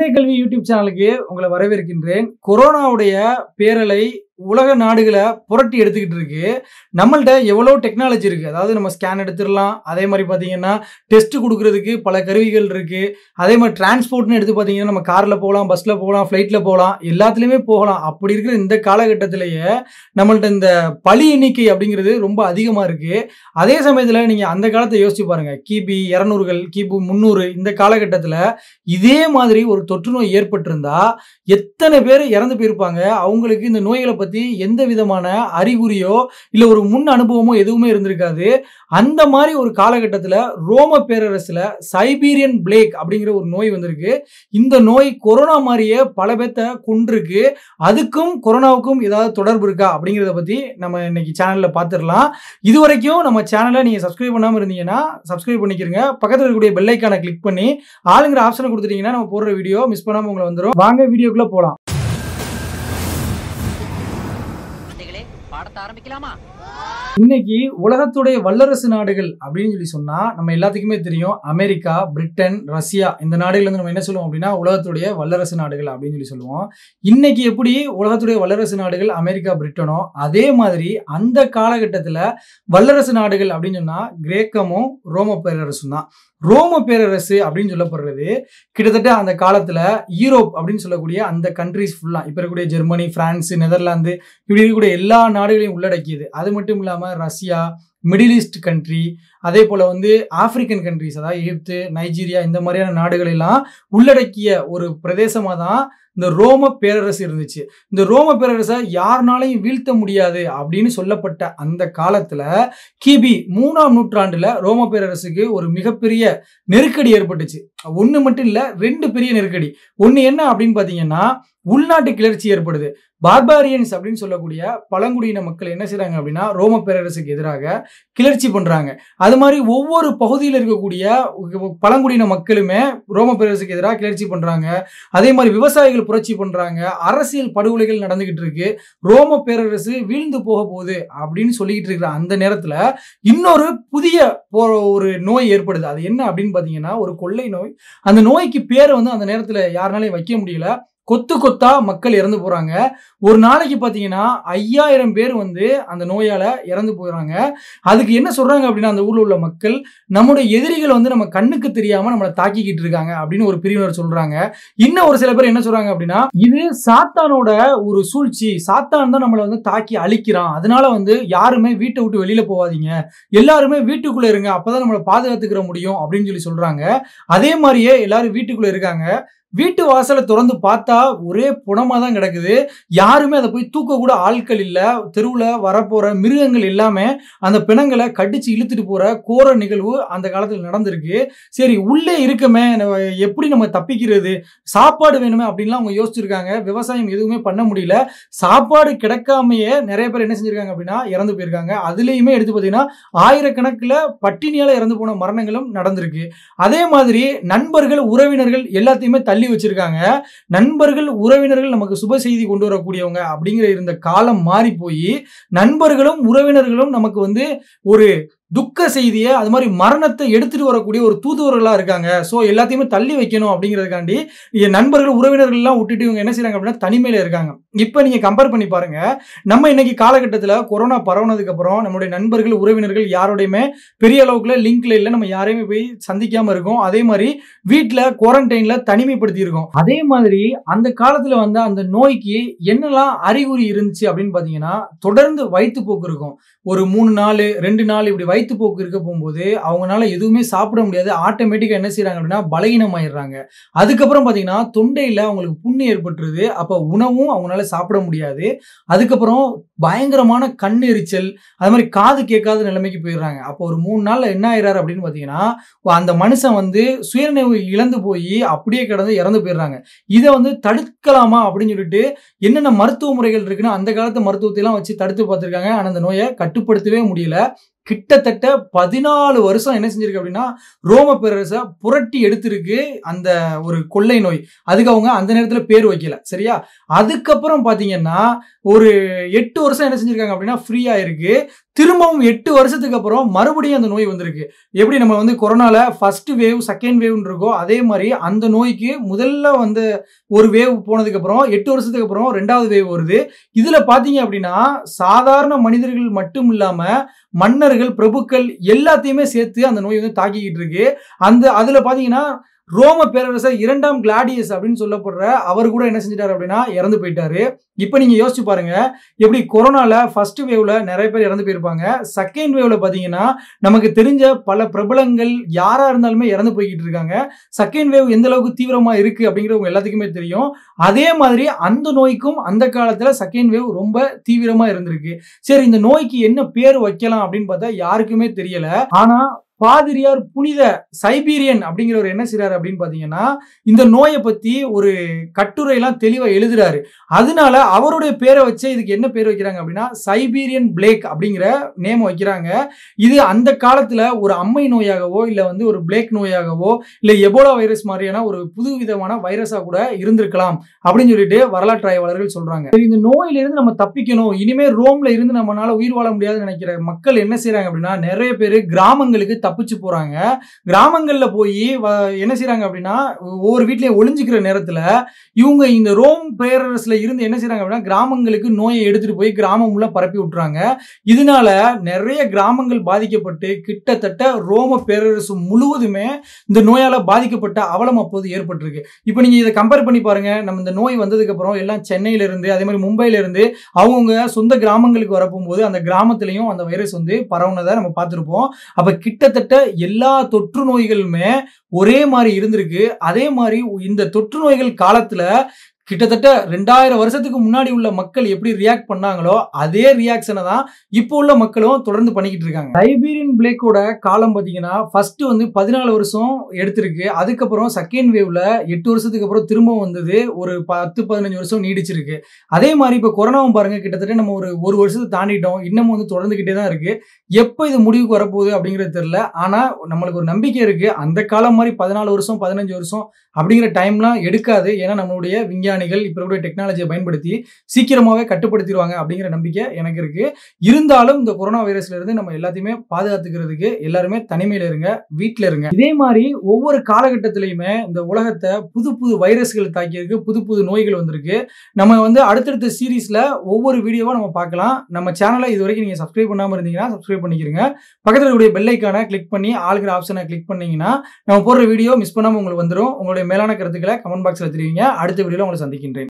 சிந்தனை கல்வி யூடியூப் சேனலுக்கு உங்களை வரவேற்கின்றேன் கொரோனாவுடைய பேரலை உலக நாடுகளை புரட்டி எடுத்துக்கிட்டு இருக்கு நம்மள்ட்ட எவ்வளோ டெக்னாலஜி இருக்கு அதாவது நம்ம ஸ்கேன் எடுத்துடலாம் அதே மாதிரி பார்த்தீங்கன்னா டெஸ்ட் கொடுக்கறதுக்கு பல கருவிகள் இருக்கு அதே மாதிரி டிரான்ஸ்போர்ட்னு எடுத்து பார்த்தீங்கன்னா நம்ம காரில் போகலாம் பஸ்ஸில் போகலாம் ஃப்ளைட்டில் போகலாம் எல்லாத்துலேயுமே போகலாம் அப்படி இருக்கிற இந்த காலகட்டத்திலேயே நம்மள்ட்ட இந்த பழி எண்ணிக்கை அப்படிங்கிறது ரொம்ப அதிகமாக இருக்கு அதே சமயத்தில் நீங்கள் அந்த காலத்தை யோசிச்சு பாருங்க கிபி இரநூறுகள் கிபி முந்நூறு இந்த காலகட்டத்தில் இதே மாதிரி ஒரு தொற்று நோய் ஏற்பட்டிருந்தா எத்தனை பேர் இறந்து போயிருப்பாங்க அவங்களுக்கு இந்த நோய்களை பற்றி எந்த விதமான அறிகுறியோ இல்லை ஒரு முன் அனுபவமோ எதுவுமே இருந்திருக்காது அந்த மாதிரி ஒரு காலகட்டத்தில் ரோம பேரரசில் சைபீரியன் பிளேக் அப்படிங்கிற ஒரு நோய் வந்திருக்கு இந்த நோய் கொரோனா மாதிரியே பல பேர்த்த கொண்டிருக்கு அதுக்கும் கொரோனாவுக்கும் ஏதாவது தொடர்பு இருக்கா அப்படிங்கிறத பற்றி நம்ம இன்னைக்கு சேனலில் பார்த்துடலாம் இது வரைக்கும் நம்ம சேனலை நீங்கள் சப்ஸ்கிரைப் பண்ணாமல் இருந்தீங்கன்னா சப்ஸ்கிரைப் பண்ணிக்கிறங்க பக்கத்தில் இருக்கக்கூடிய பெல் ஐக்கானை கிளிக் பண்ணி ஆளுங்கிற ஆப்ஷனை கொடுத்துட்டீங்கன்னா நம்ம போடுற வீடியோ மிஸ் பண்ணாமல் உங்களை வந்துடும் வாங்க வீடியோக்குள்ளே போகலாம் குழந்தைகளே பாடத்தை ஆரம்பிக்கலாமா இன்னைக்கு உலகத்துடைய வல்லரசு நாடுகள் அப்படின்னு சொல்லி சொன்னா நம்ம எல்லாத்துக்குமே தெரியும் அமெரிக்கா பிரிட்டன் ரஷ்யா இந்த நாடுகள் வந்து நம்ம என்ன சொல்லுவோம் அப்படின்னா உலகத்துடைய வல்லரசு நாடுகள் அப்படின்னு சொல்லி சொல்லுவோம் இன்னைக்கு எப்படி உலகத்துடைய வல்லரசு நாடுகள் அமெரிக்கா பிரிட்டனோ அதே மாதிரி அந்த காலகட்டத்தில் வல்லரசு நாடுகள் அப்படின்னு சொன்னா கிரேக்கமும் ரோம பேரரசும் தான் ரோம பேரரசு அப்படின்னு சொல்லப்படுறது கிட்டத்தட்ட அந்த காலத்துல யூரோப் அப்படின்னு சொல்லக்கூடிய அந்த கண்ட்ரிஸ் ஃபுல்லா இப்ப இருக்கக்கூடிய ஜெர்மனி பிரான்ஸ் நெதர்லாந்து இப்படி இருக்கக்கூடிய எல்லா நாடுகளையும் உள்ளடக்கியது அது மட்டும் இல்லாம ரஷ்யா மிடில் ஈஸ்ட் கண்ட்ரி அதே போல வந்து ஆப்பிரிக்கன் கண்ட்ரிஸ் அதாவது எகிப்து நைஜீரியா இந்த மாதிரியான நாடுகள் எல்லாம் உள்ளடக்கிய ஒரு பிரதேசமா தான் இந்த ரோம பேரரசு இருந்துச்சு இந்த ரோம பேரரசை யாருனாலையும் வீழ்த்த முடியாது அப்படின்னு சொல்லப்பட்ட அந்த காலத்துல கிபி மூணாம் நூற்றாண்டுல ரோம பேரரசுக்கு ஒரு மிகப்பெரிய நெருக்கடி ஏற்பட்டுச்சு ஒன்று மட்டும் இல்லை ரெண்டு பெரிய நெருக்கடி ஒன்று என்ன அப்படின்னு பார்த்தீங்கன்னா உள்நாட்டு கிளர்ச்சி ஏற்படுது பார்பாரியன்ஸ் அப்படின்னு சொல்லக்கூடிய பழங்குடியின மக்கள் என்ன செய்றாங்க அப்படின்னா ரோம பேரரசுக்கு எதிராக கிளர்ச்சி பண்றாங்க அது மாதிரி ஒவ்வொரு பகுதியில் இருக்கக்கூடிய பழங்குடியின மக்களுமே ரோம பேரரசுக்கு எதிராக கிளர்ச்சி பண்றாங்க அதே மாதிரி விவசாயிகள் புரட்சி பண்றாங்க அரசியல் படுகொலைகள் நடந்துகிட்டு இருக்கு ரோம பேரரசு வீழ்ந்து போக போகுது அப்படின்னு சொல்லிக்கிட்டு இருக்கிற அந்த நேரத்துல இன்னொரு புதிய போ- ஒரு நோய் ஏற்படுது அது என்ன அப்படின்னு பாத்தீங்கன்னா ஒரு கொள்ளை நோய் அந்த நோய்க்கு பேரை வந்து அந்த நேரத்துல யாருனாலையும் வைக்க முடியல கொத்து கொத்தா மக்கள் இறந்து போறாங்க ஒரு நாளைக்கு பாத்தீங்கன்னா ஐயாயிரம் பேர் வந்து அந்த நோயால இறந்து போயிடுறாங்க அதுக்கு என்ன சொல்றாங்க அப்படின்னா அந்த ஊர்ல உள்ள மக்கள் நம்முடைய எதிரிகள் வந்து நம்ம கண்ணுக்கு தெரியாம நம்மளை தாக்கிக்கிட்டு இருக்காங்க அப்படின்னு ஒரு பிரிவினர் சொல்றாங்க இன்னும் ஒரு சில பேர் என்ன சொல்றாங்க அப்படின்னா இது சாத்தானோட ஒரு சூழ்ச்சி சாத்தான் தான் நம்மளை வந்து தாக்கி அழிக்கிறான் அதனால வந்து யாருமே வீட்டை விட்டு வெளியில போகாதீங்க எல்லாருமே வீட்டுக்குள்ள இருங்க அப்பதான் நம்மளை பாதுகாத்துக்கிற முடியும் அப்படின்னு சொல்லி சொல்றாங்க அதே மாதிரியே எல்லாரும் வீட்டுக்குள்ள இருக்காங்க வீட்டு வாசலை திறந்து பார்த்தா ஒரே புணமா தான் கிடக்குது யாருமே அதை போய் தூக்க கூட ஆட்கள் இல்ல தெருவுல வரப்போற மிருகங்கள் எல்லாமே அந்த பிணங்களை கடிச்சு இழுத்துட்டு போற கோர நிகழ்வு அந்த காலத்துல நடந்திருக்கு சரி உள்ளே இருக்கமே நம்ம எப்படி நம்ம தப்பிக்கிறது சாப்பாடு வேணுமே அப்படின்லாம் அவங்க யோசிச்சிருக்காங்க விவசாயம் எதுவுமே பண்ண முடியல சாப்பாடு கிடைக்காமையே நிறைய பேர் என்ன செஞ்சிருக்காங்க அப்படின்னா இறந்து போயிருக்காங்க அதுலயுமே எடுத்து பார்த்தீங்கன்னா ஆயிரக்கணக்கில் பட்டினியால இறந்து போன மரணங்களும் நடந்திருக்கு அதே மாதிரி நண்பர்கள் உறவினர்கள் எல்லாத்தையுமே தள்ளி வச்சிருக்காங்க நண்பர்கள் உறவினர்கள் நமக்கு சுப செய்தி கொண்டு வரக்கூடியவங்க அப்படிங்கிற இருந்த காலம் மாறி போய் நண்பர்களும் உறவினர்களும் நமக்கு வந்து ஒரு துக்க செய்தியை அது மாதிரி மரணத்தை எடுத்துட்டு வரக்கூடிய ஒரு தூதுவர்களா இருக்காங்க ஸோ எல்லாத்தையுமே தள்ளி வைக்கணும் அப்படிங்கிறதுக்காண்டி என் நண்பர்கள் உறவினர்கள் எல்லாம் விட்டுட்டு இவங்க என்ன செய்றாங்க அப்படின்னா தனிமையில இருக்காங்க இப்போ நீங்க கம்பேர் பண்ணி பாருங்க நம்ம இன்னைக்கு காலகட்டத்தில் கொரோனா பரவுனதுக்கு அப்புறம் நம்மளுடைய நண்பர்கள் உறவினர்கள் யாரோடையுமே பெரிய அளவுக்குள்ள லிங்க்ல இல்லை நம்ம யாரையுமே போய் சந்திக்காம இருக்கோம் அதே மாதிரி வீட்டில் குவாரண்டைன்ல தனிமைப்படுத்தி இருக்கோம் அதே மாதிரி அந்த காலத்துல வந்த அந்த நோய்க்கு என்னெல்லாம் அறிகுறி இருந்துச்சு அப்படின்னு பார்த்தீங்கன்னா தொடர்ந்து வயிற்றுப்போக்கு இருக்கும் ஒரு மூணு நாள் ரெண்டு நாள் இப்படி வயிற்றுப்போக்கு இருக்க போகும்போது அவங்களால எதுவுமே சாப்பிட முடியாது ஆட்டோமேட்டிக்காக என்ன செய்றாங்க அப்படின்னா பலகீனமாயிடுறாங்க அதுக்கப்புறம் பார்த்தீங்கன்னா தொண்டையில் அவங்களுக்கு புண்ணு ஏற்பட்டுருது அப்போ உணவும் அவங்களால சாப்பிட முடியாது அதுக்கப்புறம் பயங்கரமான கண் எரிச்சல் அது மாதிரி காது கேட்காத நிலைமைக்கு போயிடுறாங்க அப்போ ஒரு மூணு நாள்ல என்ன ஆயிடுறாரு அப்படின்னு பார்த்தீங்கன்னா அந்த மனுஷன் வந்து சுயநினைவு இழந்து போய் அப்படியே கிடந்து இறந்து போயிடுறாங்க இதை வந்து தடுக்கலாமா அப்படின்னு சொல்லிட்டு என்னென்ன மருத்துவ முறைகள் இருக்குன்னு அந்த காலத்து மருத்துவத்தை எல்லாம் வச்சு தடுத்து பார்த்துருக்காங்க ஆனால் அந்த நோயை கட்டுப்படுத்தவே முடியல கிட்டத்தட்ட பதினாலு வருஷம் என்ன செஞ்சிருக்கு அப்படின்னா ரோம பேரரசை புரட்டி எடுத்திருக்கு அந்த ஒரு கொள்ளை நோய் அதுக்கு அவங்க அந்த நேரத்தில் பேர் வைக்கல சரியா அதுக்கப்புறம் பார்த்தீங்கன்னா ஒரு எட்டு வருஷம் என்ன செஞ்சிருக்காங்க அப்படின்னா ஃப்ரீயா இருக்கு திரும்பவும் எட்டு வருஷத்துக்கு அப்புறம் மறுபடியும் அந்த நோய் வந்திருக்கு எப்படி நம்ம வந்து கொரோனால ஃபர்ஸ்ட் வேவ் செகண்ட் வேவ்னு இருக்கோ அதே மாதிரி அந்த நோய்க்கு முதல்ல வந்து ஒரு வேவ் போனதுக்கு அப்புறம் எட்டு வருஷத்துக்கு அப்புறம் ரெண்டாவது வேவ் வருது இதுல பாத்தீங்க அப்படின்னா சாதாரண மனிதர்கள் மட்டும் இல்லாம மன்னர்கள் பிரபுக்கள் எல்லாத்தையுமே சேர்த்து அந்த நோய் வந்து தாக்கிக்கிட்டு இருக்கு அந்த அதுல பாத்தீங்கன்னா ரோம பேரரசர் இரண்டாம் கிளாடியஸ் அப்படின்னு சொல்லப்படுற அவர் கூட என்ன செஞ்சிட்டாரு அப்படின்னா இறந்து போயிட்டாரு இப்போ நீங்க யோசிச்சு பாருங்க எப்படி கொரோனால ஃபர்ஸ்ட் வேவ்ல நிறைய பேர் இறந்து போயிருப்பாங்க செகண்ட் வேவ்ல பாத்தீங்கன்னா நமக்கு தெரிஞ்ச பல பிரபலங்கள் யாரா இருந்தாலுமே இறந்து போய்கிட்டு இருக்காங்க செகண்ட் வேவ் எந்த அளவுக்கு தீவிரமா இருக்கு அப்படிங்கிறது உங்க எல்லாத்துக்குமே தெரியும் அதே மாதிரி அந்த நோய்க்கும் அந்த காலத்துல செகண்ட் வேவ் ரொம்ப தீவிரமா இருந்திருக்கு சரி இந்த நோய்க்கு என்ன பேர் வைக்கலாம் அப்படின்னு பார்த்தா யாருக்குமே தெரியல ஆனா பாதிரியார் புனித சைபீரியன் அப்படிங்கிறவர் என்ன செய்றாரு அப்படின்னு பாத்தீங்கன்னா இந்த நோயை பத்தி ஒரு கட்டுரை எல்லாம் தெளிவா எழுதுறாரு அதனால அவருடைய பேரை வச்சு இதுக்கு என்ன பேர் வைக்கிறாங்க அப்படின்னா சைபீரியன் பிளேக் அப்படிங்கிற நேம் வைக்கிறாங்க இது அந்த காலத்துல ஒரு அம்மை நோயாகவோ இல்ல வந்து ஒரு பிளேக் நோயாகவோ இல்ல எபோலா வைரஸ் மாதிரியான ஒரு புது விதமான வைரஸா கூட இருந்திருக்கலாம் அப்படின்னு சொல்லிட்டு வரலாற்று ஆய்வாளர்கள் சொல்றாங்க சரி, இந்த நோயிலிருந்து நம்ம தப்பிக்கணும் இனிமே ரோம்ல இருந்து நம்மளால உயிர் வாழ முடியாதுன்னு நினைக்கிற மக்கள் என்ன செய்றாங்க அப்படின்னா நிறைய பேர் கிராமங்களுக்கு தப்பிச்சு போறாங்க கிராமங்கள்ல போய் என்ன செய்றாங்க அப்படின்னா ஒவ்வொரு வீட்லயும் ஒளிஞ்சுக்கிற நேரத்துல இவங்க இந்த ரோம் பேரரசுல இருந்து என்ன செய்றாங்க அப்படின்னா கிராமங்களுக்கு நோயை எடுத்துட்டு போய் கிராமம் உள்ள பரப்பி விட்டுறாங்க இதனால நிறைய கிராமங்கள் பாதிக்கப்பட்டு கிட்டத்தட்ட ரோம பேரரசு முழுவதுமே இந்த நோயால பாதிக்கப்பட்ட அவலம் அப்போது ஏற்பட்டிருக்கு இப்போ நீங்க இதை கம்பேர் பண்ணி பாருங்க நம்ம இந்த நோய் வந்ததுக்கு அப்புறம் எல்லாம் சென்னையில இருந்து அதே மாதிரி மும்பையில இருந்து அவங்கவுங்க சொந்த கிராமங்களுக்கு வரப்போகும்போது அந்த கிராமத்திலையும் அந்த வைரஸ் வந்து பரவுனதை நம்ம பார்த்துருப்போம் அப்ப கிட்டத்தட்ட எல்லா தொற்று நோய்களுமே ஒரே மாதிரி இருந்திருக்கு அதே மாதிரி இந்த தொற்று நோய்கள் காலத்துல கிட்டத்தட்ட ரெண்டாயிரம் வருஷத்துக்கு முன்னாடி உள்ள மக்கள் எப்படி ரியாக்ட் பண்ணாங்களோ அதே ரியாக்ஷனை தான் இப்போ உள்ள மக்களும் தொடர்ந்து பண்ணிக்கிட்டு இருக்காங்க சைபீரியன் பிளேக்கோட காலம் பார்த்தீங்கன்னா ஃபர்ஸ்ட் வந்து பதினாலு வருஷம் எடுத்திருக்கு அதுக்கப்புறம் செகண்ட் வேவ்ல எட்டு வருஷத்துக்கு அப்புறம் திரும்ப வந்தது ஒரு பத்து பதினஞ்சு வருஷம் நீடிச்சிருக்கு அதே மாதிரி இப்போ கொரோனாவும் பாருங்க கிட்டத்தட்ட நம்ம ஒரு ஒரு வருஷத்தை தாண்டிட்டோம் இன்னமும் வந்து தொடர்ந்துகிட்டே தான் இருக்கு எப்போ இது முடிவுக்கு வரப்போகுது அப்படிங்கிறது தெரியல ஆனா நம்மளுக்கு ஒரு நம்பிக்கை இருக்கு அந்த காலம் மாதிரி பதினாலு வருஷம் பதினஞ்சு வருஷம் அப்படிங்கிற டைம்லாம் எடுக்காது ஏன்னா நம்மளுடைய விஞ்ஞானிகள் இப்போ இருக்கக்கூடிய டெக்னாலஜியை பயன்படுத்தி சீக்கிரமாகவே கட்டுப்படுத்திடுவாங்க அப்படிங்கிற நம்பிக்கை எனக்கு இருக்கு இருந்தாலும் இந்த கொரோனா வைரஸ்ல இருந்து நம்ம எல்லாத்தையுமே பாதுகாத்துக்கிறதுக்கு எல்லாருமே தனிமையில இருங்க வீட்டில் இருங்க இதே மாதிரி ஒவ்வொரு காலகட்டத்திலையுமே இந்த உலகத்தை புது புது வைரஸ்கள் தாக்கியிருக்கு புது புது நோய்கள் வந்திருக்கு நம்ம வந்து அடுத்தடுத்த சீரீஸ்ல ஒவ்வொரு வீடியோவா நம்ம பார்க்கலாம் நம்ம சேனலை இது வரைக்கும் நீங்க சப்ஸ்கிரைப் பண்ணாம இருந்தீங்கன்னா சப்ஸ்கிரைப் பண்ணிக்கிறீங்க பக்கத்தில் இருக்கக்கூடிய பெல் ஐக்கானை கிளிக் பண்ணி ஆளுகிற ஆப்ஷனை கிளிக் பண்ணீங்கன்னா நம்ம போடுற வீடியோ மிஸ் பண்ணாம உங்களுக்கு வந்துடும் உங்களுடைய மேலான கருத்துக்களை கமெண்ட் பாக்ஸ்ல தெரிவிங்க அடுத்த வீடியோல உங்களை சந்திக்கின்றேன்